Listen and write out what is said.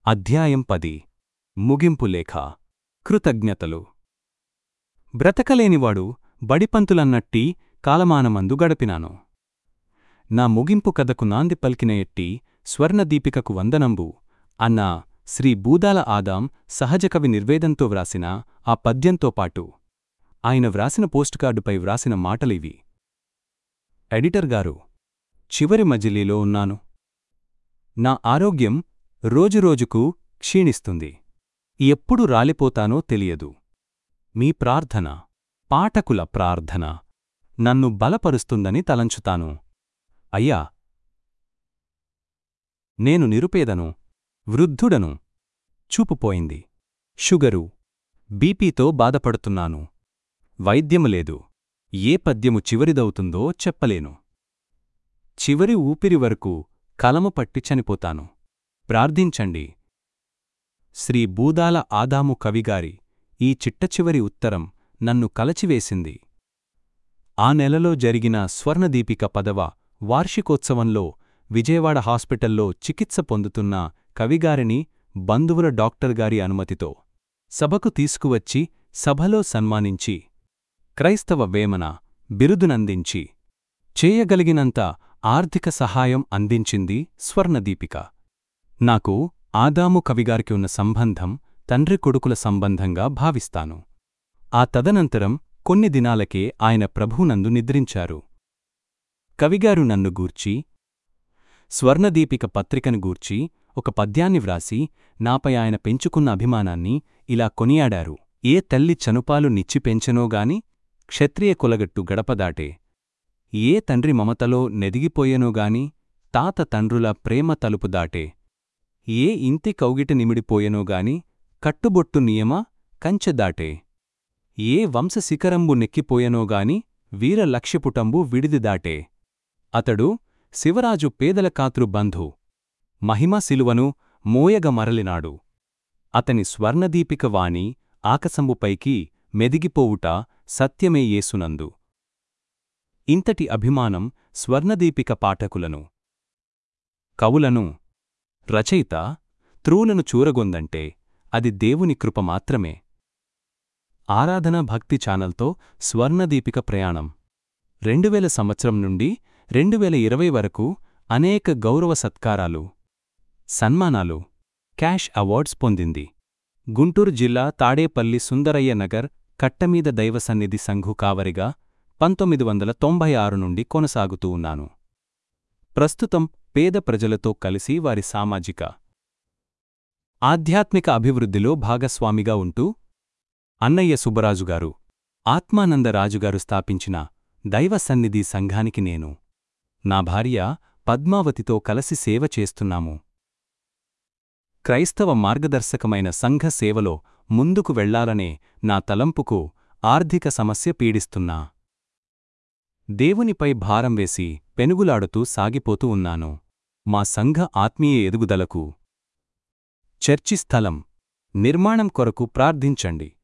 అధ్యాయం పది ముగింపు లేఖ కృతజ్ఞతలు బ్రతకలేనివాడు బడిపంతులన్నట్టి కాలమానమందు గడిపినాను నా ముగింపు కథకు నాంది పలికిన ఎట్టి స్వర్ణదీపికకు వందనంబు అన్న శ్రీ బూదాల ఆదాం సహజకవి నిర్వేదంతో వ్రాసిన ఆ పద్యంతో పాటు ఆయన వ్రాసిన పోస్టుకార్డుపై వ్రాసిన మాటలివి ఎడిటర్ గారు చివరి మజిలీలో ఉన్నాను నా ఆరోగ్యం రోజురోజుకు క్షీణిస్తుంది ఎప్పుడు రాలిపోతానో తెలియదు మీ ప్రార్థన పాఠకుల ప్రార్థన నన్ను బలపరుస్తుందని తలంచుతాను అయ్యా నేను నిరుపేదను వృద్ధుడను చూపుపోయింది షుగరు బీపీతో బాధపడుతున్నాను వైద్యము లేదు ఏ పద్యము చివరిదవుతుందో చెప్పలేను చివరి ఊపిరి వరకు కలము పట్టి చనిపోతాను ప్రార్థించండి శ్రీ బూదాల ఆదాము కవిగారి ఈ చిట్టచివరి ఉత్తరం నన్ను కలచివేసింది ఆ నెలలో జరిగిన స్వర్ణదీపిక పదవ వార్షికోత్సవంలో విజయవాడ హాస్పిటల్లో చికిత్స పొందుతున్న కవిగారిని బంధువుల డాక్టర్గారి అనుమతితో సభకు తీసుకువచ్చి సభలో సన్మానించి క్రైస్తవ వేమన బిరుదునందించి చేయగలిగినంత ఆర్థిక సహాయం అందించింది స్వర్ణదీపిక నాకు ఆదాము కవిగారికి ఉన్న సంబంధం తండ్రి కొడుకుల సంబంధంగా భావిస్తాను ఆ తదనంతరం కొన్ని దినాలకే ఆయన ప్రభునందు నిద్రించారు కవిగారు నన్ను గూర్చి స్వర్ణదీపిక పత్రికను గూర్చి ఒక పద్యాన్ని వ్రాసి నాపై ఆయన పెంచుకున్న అభిమానాన్ని ఇలా కొనియాడారు ఏ తల్లి చనుపాలు నిచ్చి పెంచెనోగాని క్షత్రియ కులగట్టు గడపదాటే ఏ తండ్రి మమతలో నెదిగిపోయెనోగాని తాత తండ్రుల ప్రేమ తలుపు దాటే ఏ ఇంటి కౌగిట నిమిడిపోయెనోగాని కట్టుబొట్టు నియమ కంచె దాటే ఏ వంశ శిఖరంబు నెక్కిపోయెనోగాని వీర లక్ష్యపుటంబు విడిది దాటే అతడు శివరాజు పేదల కాతృ బంధు మహిమ శిలువను మోయగ మరలినాడు అతని స్వర్ణదీపిక వాణి ఆకసంబుపైకి మెదిగిపోవుట సత్యమే యేసునందు ఇంతటి అభిమానం స్వర్ణదీపిక పాఠకులను కవులను రచయిత త్రూలను చూరగొందంటే అది దేవుని కృప మాత్రమే ఆరాధన భక్తి ఛానల్తో స్వర్ణదీపిక ప్రయాణం రెండువేల సంవత్సరం నుండి రెండువేల ఇరవై వరకు అనేక గౌరవ సత్కారాలు సన్మానాలు క్యాష్ అవార్డ్స్ పొందింది గుంటూరు జిల్లా తాడేపల్లి సుందరయ్య నగర్ కట్టమీద దైవ సన్నిధి సంఘు కావరిగా పంతొమ్మిది వందల తొంభై ఆరు నుండి కొనసాగుతూ ఉన్నాను ప్రస్తుతం పేద ప్రజలతో కలిసి వారి సామాజిక ఆధ్యాత్మిక అభివృద్ధిలో భాగస్వామిగా ఉంటూ అన్నయ్య సుబ్బరాజుగారు ఆత్మానందరాజుగారు స్థాపించిన దైవ సన్నిధి సంఘానికి నేను నా భార్య పద్మావతితో కలసి సేవ చేస్తున్నాము క్రైస్తవ మార్గదర్శకమైన సంఘ సేవలో ముందుకు వెళ్లాలనే నా తలంపుకు ఆర్థిక సమస్య పీడిస్తున్నా దేవునిపై భారం వేసి పెనుగులాడుతూ సాగిపోతూ ఉన్నాను మా సంఘ ఆత్మీయ ఎదుగుదలకు చర్చి స్థలం నిర్మాణం కొరకు ప్రార్థించండి